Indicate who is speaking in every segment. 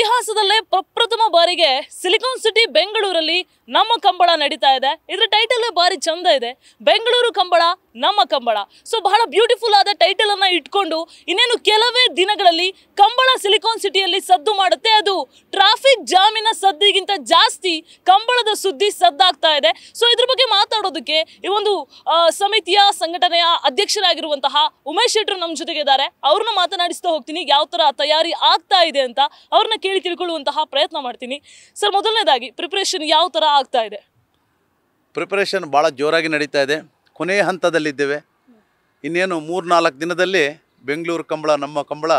Speaker 1: ಇತಿಹಾಸದಲ್ಲೇ ಪ್ರಪ್ರಥಮ ಬಾರಿಗೆ ಸಿಲಿಕಾನ್ ಸಿಟಿ ಬೆಂಗಳೂರಲ್ಲಿ ನಮ್ಮ ಕಂಬಳ ನಡೀತಾ ಇದೆ ಇದ್ರ ಟೈಟಲ್ ಬಾರಿ ಚಂದ ಇದೆ ಬೆಂಗಳೂರು ಕಂಬಳ ನಮ್ಮ ಕಂಬಳ ಸೊ ಬಹಳ ಬ್ಯೂಟಿಫುಲ್ ಆದ ಟೈಟಲ್ ಅನ್ನ ಇಟ್ಕೊಂಡು ಇನ್ನೇನು ಕೆಲವೇ ದಿನಗಳಲ್ಲಿ ಕಂಬಳ ಸಿಲಿಕಾನ್ ಸಿಟಿಯಲ್ಲಿ ಸದ್ದು ಮಾಡುತ್ತೆ ಅದು ಟ್ರಾಫಿಕ್ ಜಾಮಿನ ಸದ್ದಿಗಿಂತ ಜಾಸ್ತಿ ಕಂಬಳದ ಸುದ್ದಿ ಸದ್ದಾಗ್ತಾ ಇದೆ ಸೊ ಇದ್ರ ಬಗ್ಗೆ ಮಾತಾಡೋದಕ್ಕೆ ಈ ಒಂದು ಆ, ಸಮಿತಿಯ ಸಂಘಟನೆಯ ಅಧ್ಯಕ್ಷರಾಗಿರುವಂತಹ ಉಮೇಶ್ ಶೆಟ್ರು ನಮ್ಮ ಜೊತೆಗಿದ್ದಾರೆ ಅವ್ರನ್ನ ಮಾತನಾಡಿಸ್ತಾ ಹೋಗ್ತೀನಿ ಯಾವ ತರ ತಯಾರಿ ಆಗ್ತಾ ಇದೆ ಅಂತ ಅವ್ರನ್ನ ಕೇಳಿ ತಿಳ್ಕೊಳ್ಳುವಂತಹ ಪ್ರಯತ್ನ ಮಾಡ್ತೀನಿ ಸರ್ ಮೊದಲನೇದಾಗಿ ಪ್ರಿಪರೇಷನ್ ಯಾವ ತರ ಆಗ್ತಾ ಇದೆ
Speaker 2: ಪ್ರಿಪರೇಷನ್ ಭಾಳ ಜೋರಾಗಿ ನಡೀತಾ ಇದೆ ಕೊನೆಯ ಹಂತದಲ್ಲಿದ್ದೇವೆ ಇನ್ನೇನು ಮೂರು ನಾಲ್ಕು ದಿನದಲ್ಲಿ ಬೆಂಗಳೂರು ಕಂಬಳ ನಮ್ಮ ಕಂಬಳ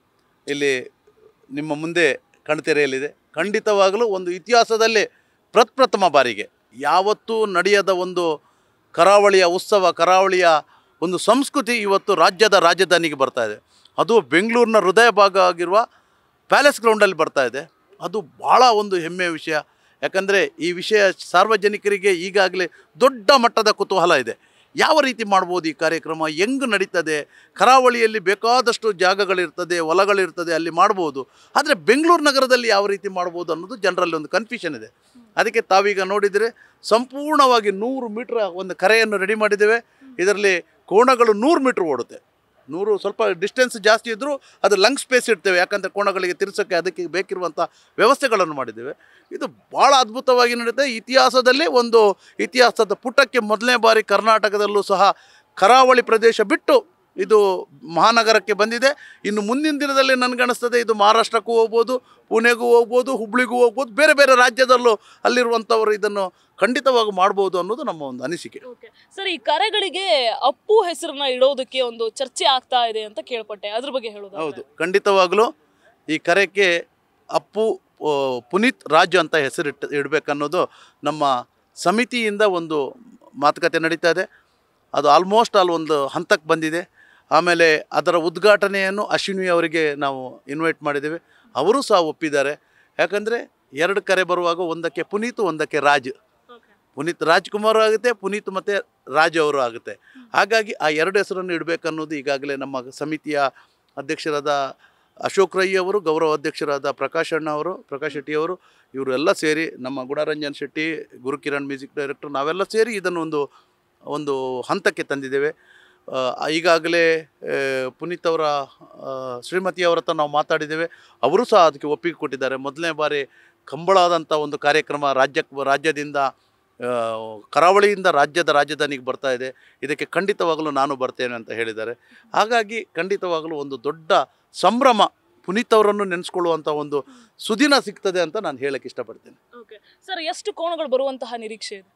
Speaker 2: ಇಲ್ಲಿ ನಿಮ್ಮ ಮುಂದೆ ಕಣ್ತೆರೆಯಲಿದೆ ಖಂಡಿತವಾಗಲೂ ಒಂದು ಇತಿಹಾಸದಲ್ಲಿ ಪ್ರಪ್ರಥಮ ಬಾರಿಗೆ ಯಾವತ್ತೂ ನಡೆಯದ ಒಂದು ಕರಾವಳಿಯ ಉತ್ಸವ ಕರಾವಳಿಯ ಒಂದು ಸಂಸ್ಕೃತಿ ಇವತ್ತು ರಾಜ್ಯದ ರಾಜಧಾನಿಗೆ ಬರ್ತಾ ಇದೆ ಅದು ಬೆಂಗಳೂರಿನ ಹೃದಯ ಭಾಗ ಆಗಿರುವ ಪ್ಯಾಲೇಸ್ ಗ್ರೌಂಡಲ್ಲಿ ಬರ್ತಾ ಇದೆ ಅದು ಭಾಳ ಒಂದು ಹೆಮ್ಮೆಯ ವಿಷಯ ಯಾಕಂದರೆ ಈ ವಿಷಯ ಸಾರ್ವಜನಿಕರಿಗೆ ಈಗಾಗಲೇ ದೊಡ್ಡ ಮಟ್ಟದ ಕುತೂಹಲ ಇದೆ ಯಾವ ರೀತಿ ಮಾಡ್ಬೋದು ಈ ಕಾರ್ಯಕ್ರಮ ಹೆಂಗೆ ನಡೀತದೆ ಕರಾವಳಿಯಲ್ಲಿ ಬೇಕಾದಷ್ಟು ಜಾಗಗಳಿರ್ತದೆ ಹೊಲಗಳಿರ್ತದೆ ಅಲ್ಲಿ ಮಾಡ್ಬೋದು ಆದರೆ ಬೆಂಗಳೂರು ನಗರದಲ್ಲಿ ಯಾವ ರೀತಿ ಮಾಡ್ಬೋದು ಅನ್ನೋದು ಜನರಲ್ಲಿ ಒಂದು ಕನ್ಫ್ಯೂಷನ್ ಇದೆ ಅದಕ್ಕೆ ತಾವೀಗ ನೋಡಿದರೆ ಸಂಪೂರ್ಣವಾಗಿ ನೂರು ಮೀಟ್ರ್ ಒಂದು ಕರೆಯನ್ನು ರೆಡಿ ಮಾಡಿದ್ದೇವೆ ಇದರಲ್ಲಿ ಕೋಣಗಳು ನೂರು ಮೀಟ್ರ್ ಓಡುತ್ತೆ ನೂರು ಸ್ವಲ್ಪ ಡಿಸ್ಟೆನ್ಸ್ ಜಾಸ್ತಿ ಇದ್ದರೂ ಅದು ಲಂಗ್ ಸ್ಪೇಸ್ ಇಡ್ತೇವೆ ಯಾಕಂದರೆ ಕೋಣಗಳಿಗೆ ತಿರ್ಸೋಕ್ಕೆ ಅದಕ್ಕೆ ಬೇಕಿರುವಂಥ ವ್ಯವಸ್ಥೆಗಳನ್ನು ಮಾಡಿದ್ದೇವೆ ಇದು ಭಾಳ ಅದ್ಭುತವಾಗಿ ನಡೆಯುತ್ತೆ ಇತಿಹಾಸದಲ್ಲಿ ಒಂದು ಇತಿಹಾಸದ ಪುಟಕ್ಕೆ ಮೊದಲನೇ ಬಾರಿ ಕರ್ನಾಟಕದಲ್ಲೂ ಸಹ ಕರಾವಳಿ ಪ್ರದೇಶ ಬಿಟ್ಟು ಇದು ಮಹಾನಗರಕ್ಕೆ ಬಂದಿದೆ ಇನ್ನು ಮುಂದಿನ ದಿನದಲ್ಲಿ ನನಗನ್ನಿಸ್ತದೆ ಇದು ಮಹಾರಾಷ್ಟ್ರಕ್ಕೂ ಹೋಗ್ಬೋದು ಪುಣೆಗೂ ಹೋಗ್ಬೋದು ಹುಬ್ಳಿಗೂ ಹೋಗ್ಬೋದು ಬೇರೆ ಬೇರೆ ರಾಜ್ಯದಲ್ಲೂ ಅಲ್ಲಿರುವಂಥವರು ಇದನ್ನು ಖಂಡಿತವಾಗಿ ಮಾಡ್ಬೋದು ಅನ್ನೋದು ನಮ್ಮ ಒಂದು ಅನಿಸಿಕೆ
Speaker 1: ಸರ್ ಈ ಕರೆಗಳಿಗೆ ಅಪ್ಪು ಹೆಸರನ್ನ ಇಡೋದಕ್ಕೆ ಒಂದು ಚರ್ಚೆ ಆಗ್ತಾ ಇದೆ ಅಂತ ಕೇಳ್ಪಟ್ಟೆ ಅದ್ರ ಬಗ್ಗೆ ಹೇಳೋದು
Speaker 2: ಹೌದು ಖಂಡಿತವಾಗಲೂ ಈ ಕರೆಗೆ ಅಪ್ಪು ಆ, ಪುನೀತ್ ರಾಜು ಅಂತ ಹೆಸರಿಟ್ಟು ಇಡಬೇಕನ್ನೋದು ನಮ್ಮ ಸಮಿತಿಯಿಂದ ಒಂದು ಮಾತುಕತೆ ನಡೀತಾ ಇದೆ ಅದು ಆಲ್ಮೋಸ್ಟ್ ಅಲ್ಲಿ ಒಂದು ಹಂತಕ್ಕೆ ಬಂದಿದೆ ಆಮೇಲೆ ಅದರ ಉದ್ಘಾಟನೆಯನ್ನು ಅಶ್ವಿನಿ ಅವರಿಗೆ ನಾವು ಇನ್ವೈಟ್ ಮಾಡಿದ್ದೇವೆ ಅವರು ಸಹ ಒಪ್ಪಿದ್ದಾರೆ ಯಾಕಂದರೆ ಎರಡು ಕರೆ ಬರುವಾಗ ಒಂದಕ್ಕೆ ಪುನೀತ್ ಒಂದಕ್ಕೆ ರಾಜ್ ಪುನೀತ್ ರಾಜ್ಕುಮಾರ್ ಆಗುತ್ತೆ ಪುನೀತ್ ಮತ್ತು ರಾಜ್ ಅವರು ಆಗುತ್ತೆ ಹಾಗಾಗಿ ಆ ಎರಡು ಹೆಸರನ್ನು ಇಡಬೇಕನ್ನೋದು ಈಗಾಗಲೇ ನಮ್ಮ ಸಮಿತಿಯ ಅಧ್ಯಕ್ಷರಾದ ಅಶೋಕ್ ರೈ ಅವರು ಗೌರವ ಅಧ್ಯಕ್ಷರಾದ ಪ್ರಕಾಶ್ ಅಣ್ಣ ಅವರು ಪ್ರಕಾಶ್ ಶೆಟ್ಟಿ ಅವರು ಇವರೆಲ್ಲ ಸೇರಿ ನಮ್ಮ ಗುಣರಂಜನ್ ಶೆಟ್ಟಿ ಗುರುಕಿರಣ್ ಮ್ಯೂಸಿಕ್ ಡೈರೆಕ್ಟರ್ ನಾವೆಲ್ಲ ಸೇರಿ ಇದನ್ನು ಒಂದು ಒಂದು ಹಂತಕ್ಕೆ ತಂದಿದ್ದೇವೆ ಆ, ಈಗಾಗಲೇ ಆ, ಪುನೀತ್ ಅವರ ಆ, ಶ್ರೀಮತಿ ಅವರ ಹತ್ರ ನಾವು ಮಾತಾಡಿದ್ದೇವೆ ಅವರು ಸಹ ಅದಕ್ಕೆ ಒಪ್ಪಿಗೆ ಕೊಟ್ಟಿದ್ದಾರೆ ಮೊದಲನೇ ಬಾರಿ ಕಂಬಳಾದಂಥ ಒಂದು ಕಾರ್ಯಕ್ರಮ ರಾಜ್ಯಕ್ಕೆ ರಾಜ್ಯದಿಂದ ಆ, ಕರಾವಳಿಯಿಂದ ರಾಜ್ಯದ ರಾಜಧಾನಿಗೆ ಬರ್ತಾ ಇದೆ ಇದಕ್ಕೆ ಖಂಡಿತವಾಗಲೂ ನಾನು ಬರ್ತೇನೆ ಅಂತ ಹೇಳಿದ್ದಾರೆ ಹಾಗಾಗಿ ಖಂಡಿತವಾಗಲೂ ಒಂದು ದೊಡ್ಡ ಸಂಭ್ರಮ ಪುನೀತ್ ಅವರನ್ನು ನೆನೆಸ್ಕೊಳ್ಳುವಂಥ ಒಂದು ಸುದಿನ ಸಿಗ್ತದೆ ಅಂತ ನಾನು ಹೇಳಕ್ಕೆ ಇಷ್ಟಪಡ್ತೇನೆ
Speaker 1: ಸರ್ ಎಷ್ಟು ಕೋಣಗಳು ಬರುವಂತಹ ನಿರೀಕ್ಷೆ ಇದೆ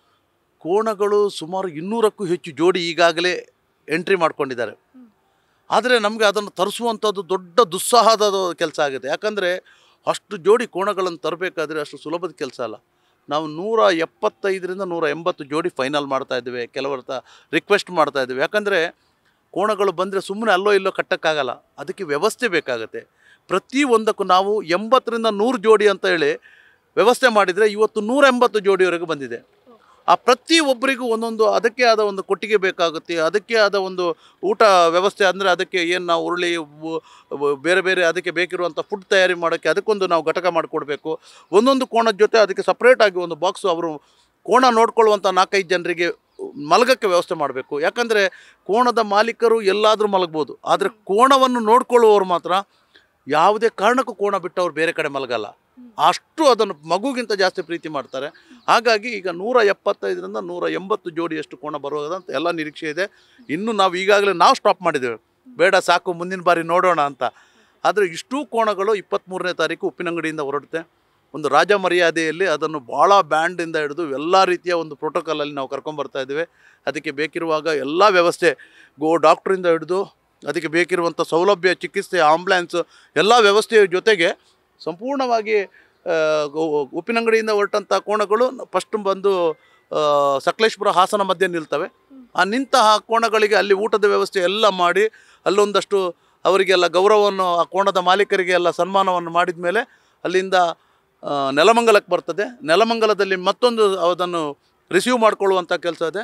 Speaker 2: ಕೋಣಗಳು ಸುಮಾರು ಇನ್ನೂರಕ್ಕೂ ಹೆಚ್ಚು ಜೋಡಿ ಈಗಾಗಲೇ ಎಂಟ್ರಿ ಮಾಡ್ಕೊಂಡಿದ್ದಾರೆ ಆದರೆ ನಮಗೆ ಅದನ್ನು ತರಿಸುವಂಥದ್ದು ದೊಡ್ಡ ದುಸ್ಸಾಹದ ಕೆಲಸ ಆಗುತ್ತೆ ಯಾಕಂದರೆ ಅಷ್ಟು ಜೋಡಿ ಕೋಣಗಳನ್ನು ತರಬೇಕಾದ್ರೆ ಅಷ್ಟು ಸುಲಭದ ಕೆಲಸ ಅಲ್ಲ ನಾವು ನೂರ ಎಪ್ಪತ್ತೈದರಿಂದ ನೂರ ಎಂಬತ್ತು ಜೋಡಿ ಫೈನಲ್ ಮಾಡ್ತಾ ಇದ್ದೇವೆ ಕೆಲವರ ಹತ್ರ ರಿಕ್ವೆಸ್ಟ್ ಮಾಡ್ತಾ ಇದ್ದೇವೆ ಯಾಕಂದರೆ ಕೋಣಗಳು ಬಂದರೆ ಸುಮ್ಮನೆ ಅಲ್ಲೋ ಇಲ್ಲೋ ಕಟ್ಟೋಕ್ಕಾಗಲ್ಲ ಅದಕ್ಕೆ ವ್ಯವಸ್ಥೆ ಬೇಕಾಗುತ್ತೆ ಪ್ರತಿ ಒಂದಕ್ಕೂ ನಾವು ಎಂಬತ್ತರಿಂದ ನೂರು ಜೋಡಿ ಅಂತ ಹೇಳಿ ವ್ಯವಸ್ಥೆ ಮಾಡಿದರೆ ಇವತ್ತು ನೂರ ಎಂಬತ್ತು ಜೋಡಿವರೆಗೂ ಬಂದಿದೆ ಆ ಪ್ರತಿ ಒಬ್ಬರಿಗೂ ಒಂದೊಂದು ಅದಕ್ಕೆ ಆದ ಒಂದು ಕೊಟ್ಟಿಗೆ ಬೇಕಾಗುತ್ತೆ ಅದಕ್ಕೆ ಆದ ಒಂದು ಊಟ ವ್ಯವಸ್ಥೆ ಅಂದರೆ ಅದಕ್ಕೆ ಏನು ನಾವು ಉರುಳಿ ಉ- ಉ- ಬೇರೆ ಬೇರೆ ಅದಕ್ಕೆ ಬೇಕಿರುವಂಥ ಫುಡ್ ತಯಾರಿ ಮಾಡೋಕ್ಕೆ ಅದಕ್ಕೊಂದು ನಾವು ಘಟಕ ಮಾಡಿಕೊಡ್ಬೇಕು ಒಂದೊಂದು ಕೋಣದ ಜೊತೆ ಅದಕ್ಕೆ ಸಪ್ರೇಟಾಗಿ ಒಂದು ಬಾಕ್ಸು ಅವರು ಕೋಣ ನೋಡ್ಕೊಳ್ಳುವಂಥ ನಾಲ್ಕೈದು ಜನರಿಗೆ ಮಲಗಕ್ಕೆ ವ್ಯವಸ್ಥೆ ಮಾಡಬೇಕು ಯಾಕಂದರೆ ಕೋಣದ ಮಾಲೀಕರು ಎಲ್ಲಾದರೂ ಮಲಗ್ಬೋದು ಆದರೆ ಕೋಣವನ್ನು ನೋಡ್ಕೊಳ್ಳುವವರು ಮಾತ್ರ ಯಾವುದೇ ಕಾರಣಕ್ಕೂ ಕೋಣ ಬಿಟ್ಟು ಅವ್ರು ಬೇರೆ ಕಡೆ ಮಲಗಲ್ಲ ಅಷ್ಟು ಅದನ್ನು ಮಗುಗಿಂತ ಜಾಸ್ತಿ ಪ್ರೀತಿ ಮಾಡ್ತಾರೆ ಹಾಗಾಗಿ ಈಗ ನೂರ ಎಪ್ಪತ್ತೈದರಿಂದ ನೂರ ಎಂಬತ್ತು ಜೋಡಿಯಷ್ಟು ಕೋಣ ಬರುವುದಂತ ಎಲ್ಲ ನಿರೀಕ್ಷೆ ಇದೆ ಇನ್ನು ನಾವು ಈಗಾಗಲೇ ನಾವು ಸ್ಟಾಪ್ ಮಾಡಿದ್ದೇವೆ ಬೇಡ ಸಾಕು ಮುಂದಿನ ಬಾರಿ ನೋಡೋಣ ಅಂತ ಆದರೆ ಇಷ್ಟೂ ಕೋಣಗಳು ಇಪ್ಪತ್ತ್ಮೂರನೇ ತಾರೀಕು ಉಪ್ಪಿನಂಗಡಿಯಿಂದ ಹೊರಡುತ್ತೆ ಒಂದು ರಾಜ ಮರ್ಯಾದೆಯಲ್ಲಿ ಅದನ್ನು ಭಾಳ ಬ್ಯಾಂಡಿಂದ ಹಿಡಿದು ಎಲ್ಲ ರೀತಿಯ ಒಂದು ಪ್ರೋಟೋಕಾಲಲ್ಲಿ ನಾವು ಕರ್ಕೊಂಬರ್ತಾ ಇದ್ದೇವೆ ಅದಕ್ಕೆ ಬೇಕಿರುವಾಗ ಎಲ್ಲ ವ್ಯವಸ್ಥೆ ಗೋ ಡಾಕ್ಟ್ರಿಂದ ಹಿಡಿದು ಅದಕ್ಕೆ ಬೇಕಿರುವಂಥ ಸೌಲಭ್ಯ ಚಿಕಿತ್ಸೆ ಆಂಬ್ಯುಲೆನ್ಸ್ ಎಲ್ಲ ವ್ಯವಸ್ಥೆಯ ಜೊತೆಗೆ ಸಂಪೂರ್ಣವಾಗಿ ಆ, ಗೋ- ಉಪ್ಪಿನಂಗಡಿಯಿಂದ ಹೊರಟಂಥ ಕೋಣಗಳು ಫಸ್ಟ್ ಬಂದು ಆ, ಸಕಲೇಶ್ಪುರ ಹಾಸನ ಮಧ್ಯೆ ನಿಲ್ತವೆ ಆ ನಿಂತಹ ಕೋಣಗಳಿಗೆ ಅಲ್ಲಿ ಊಟದ ವ್ಯವಸ್ಥೆ ಎಲ್ಲ ಮಾಡಿ ಅಲ್ಲೊಂದಷ್ಟು ಅವರಿಗೆಲ್ಲ ಗೌರವವನ್ನು ಆ ಕೋಣದ ಮಾಲೀಕರಿಗೆ ಎಲ್ಲ ಸನ್ಮಾನವನ್ನು ಮಾಡಿದ ಮೇಲೆ ಅಲ್ಲಿಂದ ಆ, ನೆಲಮಂಗಲಕ್ಕೆ ಬರ್ತದೆ ನೆಲಮಂಗಲದಲ್ಲಿ ಮತ್ತೊಂದು ಅದನ್ನು ರಿಸೀವ್ ಮಾಡಿಕೊಳ್ಳುವಂಥ ಕೆಲಸ ಇದೆ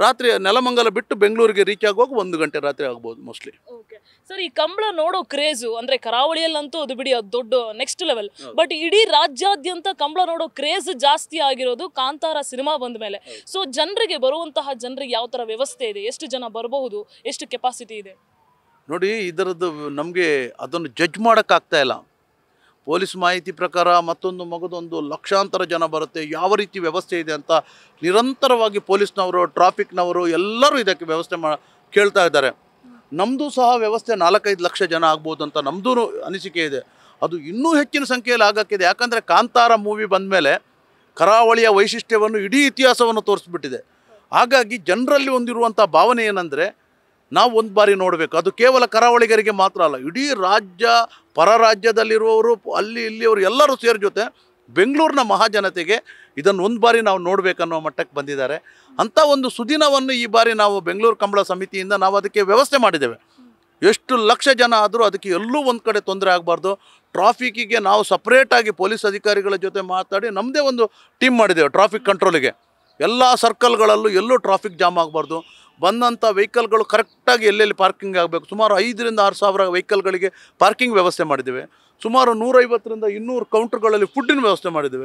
Speaker 2: ರಾತ್ರಿ ನೆಲಮಂಗಲ ಬಿಟ್ಟು ಬೆಂಗಳೂರಿಗೆ ರೀಚ್ ಆಗುವಾಗ ಒಂದು ಗಂಟೆ ರಾತ್ರಿ ಆಗ್ಬೋದು ಮೋಸ್ಟ್ಲಿ
Speaker 1: ಓಕೆ ಸರ್ ಈ ಕಂಬಳ ನೋಡೋ ಕ್ರೇಜು ಅಂದ್ರೆ ಕರಾವಳಿಯಲ್ಲಂತೂ ಅದು ಬಿಡಿ ಅದು ದೊಡ್ಡ ನೆಕ್ಸ್ಟ್ ಲೆವೆಲ್ ಬಟ್ ಇಡೀ ರಾಜ್ಯಾದ್ಯಂತ ಕಂಬಳ ನೋಡೋ ಕ್ರೇಜ್ ಜಾಸ್ತಿ ಆಗಿರೋದು ಕಾಂತಾರ ಸಿನಿಮಾ ಬಂದ ಮೇಲೆ ಸೊ ಜನರಿಗೆ ಬರುವಂತಹ ಜನರಿಗೆ ಯಾವ ತರ ವ್ಯವಸ್ಥೆ ಇದೆ ಎಷ್ಟು ಜನ ಬರಬಹುದು ಎಷ್ಟು ಕೆಪಾಸಿಟಿ ಇದೆ
Speaker 2: ನೋಡಿ ಇದರದ್ದು ನಮಗೆ ಅದನ್ನು ಜಡ್ಜ್ ಮಾಡೋಕ್ಕಾಗ್ತಾ ಇಲ್ಲ ಪೊಲೀಸ್ ಮಾಹಿತಿ ಪ್ರಕಾರ ಮತ್ತೊಂದು ಮಗದೊಂದು ಲಕ್ಷಾಂತರ ಜನ ಬರುತ್ತೆ ಯಾವ ರೀತಿ ವ್ಯವಸ್ಥೆ ಇದೆ ಅಂತ ನಿರಂತರವಾಗಿ ಪೊಲೀಸ್ನವರು ಟ್ರಾಫಿಕ್ನವರು ಎಲ್ಲರೂ ಇದಕ್ಕೆ ವ್ಯವಸ್ಥೆ ಮಾ ಕೇಳ್ತಾ ಇದ್ದಾರೆ ನಮ್ಮದು ಸಹ ವ್ಯವಸ್ಥೆ ನಾಲ್ಕೈದು ಲಕ್ಷ ಜನ ಆಗ್ಬೋದು ಅಂತ ನಮ್ಮದು ಅನಿಸಿಕೆ ಇದೆ ಅದು ಇನ್ನೂ ಹೆಚ್ಚಿನ ಸಂಖ್ಯೆಯಲ್ಲಿ ಆಗಕ್ಕಿದೆ ಯಾಕಂದರೆ ಕಾಂತಾರ ಮೂವಿ ಬಂದಮೇಲೆ ಕರಾವಳಿಯ ವೈಶಿಷ್ಟ್ಯವನ್ನು ಇಡೀ ಇತಿಹಾಸವನ್ನು ತೋರಿಸ್ಬಿಟ್ಟಿದೆ ಹಾಗಾಗಿ ಜನರಲ್ಲಿ ಒಂದಿರುವಂಥ ಭಾವನೆ ಏನಂದರೆ ನಾವು ಒಂದು ಬಾರಿ ನೋಡಬೇಕು ಅದು ಕೇವಲ ಕರಾವಳಿಗರಿಗೆ ಮಾತ್ರ ಅಲ್ಲ ಇಡೀ ರಾಜ್ಯ ಪರ ರಾಜ್ಯದಲ್ಲಿರುವವರು ಅಲ್ಲಿ ಇಲ್ಲಿಯವರು ಎಲ್ಲರೂ ಸೇರಿ ಜೊತೆ ಬೆಂಗಳೂರಿನ ಮಹಾಜನತೆಗೆ ಇದನ್ನು ಒಂದು ಬಾರಿ ನಾವು ನೋಡಬೇಕನ್ನೋ ಮಟ್ಟಕ್ಕೆ ಬಂದಿದ್ದಾರೆ ಅಂಥ ಒಂದು ಸುದಿನವನ್ನು ಈ ಬಾರಿ ನಾವು ಬೆಂಗಳೂರು ಕಂಬಳ ಸಮಿತಿಯಿಂದ ನಾವು ಅದಕ್ಕೆ ವ್ಯವಸ್ಥೆ ಮಾಡಿದ್ದೇವೆ ಎಷ್ಟು ಲಕ್ಷ ಜನ ಆದರೂ ಅದಕ್ಕೆ ಎಲ್ಲೂ ಒಂದು ಕಡೆ ತೊಂದರೆ ಆಗಬಾರ್ದು ಟ್ರಾಫಿಕ್ಕಿಗೆ ನಾವು ಸಪ್ರೇಟಾಗಿ ಪೊಲೀಸ್ ಅಧಿಕಾರಿಗಳ ಜೊತೆ ಮಾತಾಡಿ ನಮ್ಮದೇ ಒಂದು ಟೀಮ್ ಮಾಡಿದ್ದೇವೆ ಟ್ರಾಫಿಕ್ ಕಂಟ್ರೋಲಿಗೆ ಎಲ್ಲ ಸರ್ಕಲ್ಗಳಲ್ಲೂ ಎಲ್ಲೂ ಟ್ರಾಫಿಕ್ ಜಾಮ್ ಆಗಬಾರ್ದು ಬಂದಂಥ ವೆಹಿಕಲ್ಗಳು ಕರೆಕ್ಟಾಗಿ ಎಲ್ಲೆಲ್ಲಿ ಪಾರ್ಕಿಂಗ್ ಆಗಬೇಕು ಸುಮಾರು ಐದರಿಂದ ಆರು ಸಾವಿರ ವೆಹಿಕಲ್ಗಳಿಗೆ ಪಾರ್ಕಿಂಗ್ ವ್ಯವಸ್ಥೆ ಮಾಡಿದ್ದೇವೆ ಸುಮಾರು ನೂರೈವತ್ತರಿಂದ ಇನ್ನೂರು ಕೌಂಟರ್ಗಳಲ್ಲಿ ಫುಡ್ಡಿನ ವ್ಯವಸ್ಥೆ ಮಾಡಿದ್ದೇವೆ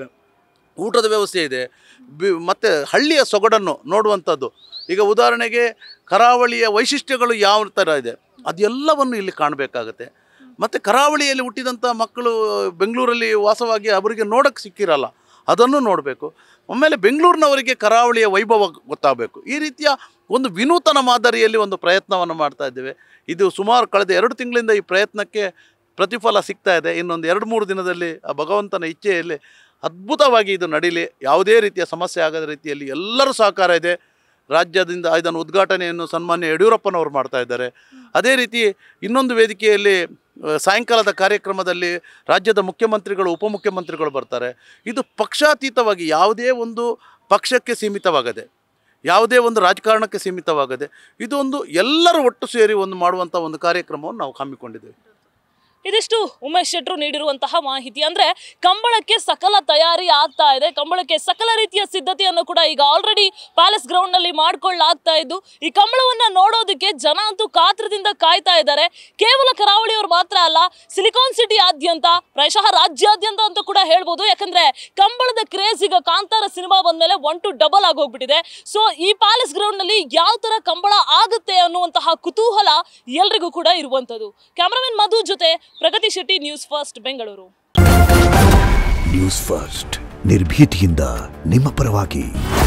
Speaker 2: ಊಟದ ವ್ಯವಸ್ಥೆ ಇದೆ ಬಿ ಮತ್ತು ಹಳ್ಳಿಯ ಸೊಗಡನ್ನು ನೋಡುವಂಥದ್ದು ಈಗ ಉದಾಹರಣೆಗೆ ಕರಾವಳಿಯ ವೈಶಿಷ್ಟ್ಯಗಳು ಯಾವ ಥರ ಇದೆ ಅದೆಲ್ಲವನ್ನು ಇಲ್ಲಿ ಕಾಣಬೇಕಾಗತ್ತೆ ಮತ್ತು ಕರಾವಳಿಯಲ್ಲಿ ಹುಟ್ಟಿದಂಥ ಮಕ್ಕಳು ಬೆಂಗಳೂರಲ್ಲಿ ವಾಸವಾಗಿ ಅವರಿಗೆ ನೋಡೋಕ್ಕೆ ಸಿಕ್ಕಿರಲ್ಲ ಅದನ್ನು ನೋಡಬೇಕು ಆಮೇಲೆ ಬೆಂಗಳೂರಿನವರಿಗೆ ಕರಾವಳಿಯ ವೈಭವ ಗೊತ್ತಾಗಬೇಕು ಈ ರೀತಿಯ ಒಂದು ವಿನೂತನ ಮಾದರಿಯಲ್ಲಿ ಒಂದು ಪ್ರಯತ್ನವನ್ನು ಮಾಡ್ತಾ ಇದ್ದೇವೆ ಇದು ಸುಮಾರು ಕಳೆದ ಎರಡು ತಿಂಗಳಿಂದ ಈ ಪ್ರಯತ್ನಕ್ಕೆ ಪ್ರತಿಫಲ ಸಿಗ್ತಾ ಇದೆ ಇನ್ನೊಂದು ಎರಡು ಮೂರು ದಿನದಲ್ಲಿ ಆ ಭಗವಂತನ ಇಚ್ಛೆಯಲ್ಲಿ ಅದ್ಭುತವಾಗಿ ಇದು ನಡೀಲಿ ಯಾವುದೇ ರೀತಿಯ ಸಮಸ್ಯೆ ಆಗದ ರೀತಿಯಲ್ಲಿ ಎಲ್ಲರೂ ಸಹಕಾರ ಇದೆ ರಾಜ್ಯದಿಂದ ಇದನ್ನು ಉದ್ಘಾಟನೆಯನ್ನು ಸನ್ಮಾನ್ಯ ಯಡಿಯೂರಪ್ಪನವರು ಮಾಡ್ತಾ ಇದ್ದಾರೆ ಅದೇ ರೀತಿ ಇನ್ನೊಂದು ವೇದಿಕೆಯಲ್ಲಿ ಆ, ಸಾಯಂಕಾಲದ ಕಾರ್ಯಕ್ರಮದಲ್ಲಿ ರಾಜ್ಯದ ಮುಖ್ಯಮಂತ್ರಿಗಳು ಉಪಮುಖ್ಯಮಂತ್ರಿಗಳು ಬರ್ತಾರೆ ಇದು ಪಕ್ಷಾತೀತವಾಗಿ ಯಾವುದೇ ಒಂದು ಪಕ್ಷಕ್ಕೆ ಸೀಮಿತವಾಗದೆ ಯಾವುದೇ ಒಂದು ರಾಜಕಾರಣಕ್ಕೆ ಸೀಮಿತವಾಗದೆ ಇದು ಒಂದು ಎಲ್ಲರೂ ಒಟ್ಟು ಸೇರಿ ಒಂದು ಮಾಡುವಂಥ ಒಂದು ಕಾರ್ಯಕ್ರಮವನ್ನು ನಾವು ಹಮ್ಮಿಕೊಂಡಿದ್ದೇವೆ
Speaker 1: ಇದಿಷ್ಟು ಉಮೇಶ್ ಶೆಟ್ರು ನೀಡಿರುವಂತಹ ಮಾಹಿತಿ ಅಂದ್ರೆ ಕಂಬಳಕ್ಕೆ ಸಕಲ ತಯಾರಿ ಆಗ್ತಾ ಇದೆ ಕಂಬಳಕ್ಕೆ ಸಕಲ ರೀತಿಯ ಸಿದ್ಧತೆಯನ್ನು ಕೂಡ ಈಗ ಆಲ್ರೆಡಿ ಪ್ಯಾಲೇಸ್ ಗ್ರೌಂಡ್ ನಲ್ಲಿ ಮಾಡ್ಕೊಳ್ಳಾಗ್ತಾ ಇದ್ದು ಈ ಕಂಬಳವನ್ನ ನೋಡೋದಕ್ಕೆ ಜನ ಅಂತೂ ಕಾತ್ರದಿಂದ ಕಾಯ್ತಾ ಇದ್ದಾರೆ ಕೇವಲ ಕರಾವಳಿಯವರು ಮಾತ್ರ ಅಲ್ಲ ಸಿಲಿಕಾನ್ ಸಿಟಿ ಆದ್ಯಂತ ಪ್ರಾಯಶಃ ರಾಜ್ಯಾದ್ಯಂತ ಅಂತ ಕೂಡ ಹೇಳ್ಬೋದು ಯಾಕಂದ್ರೆ ಕಂಬಳದ ಕ್ರೇಜ್ ಈಗ ಕಾಂತಾರ ಸಿನಿಮಾ ಬಂದ್ಮೇಲೆ ಒನ್ ಟು ಡಬಲ್ ಆಗಿ ಹೋಗ್ಬಿಟ್ಟಿದೆ ಸೊ ಈ ಪ್ಯಾಲೇಸ್ ಗ್ರೌಂಡ್ ನಲ್ಲಿ ಯಾವ ತರ ಕಂಬಳ ಆಗುತ್ತೆ ಅನ್ನುವಂತಹ ಕುತೂಹಲ ಎಲ್ರಿಗೂ ಕೂಡ ಇರುವಂತದ್ದು ಕ್ಯಾಮರಾಮನ್ ಮಧು ಜೊತೆ Pragati Shetty news first Bengaluru
Speaker 3: news first ನಿರ್ಭೀತಿಯಿಂದ ನಿಮ್ಮ ಪರವಾಗಿ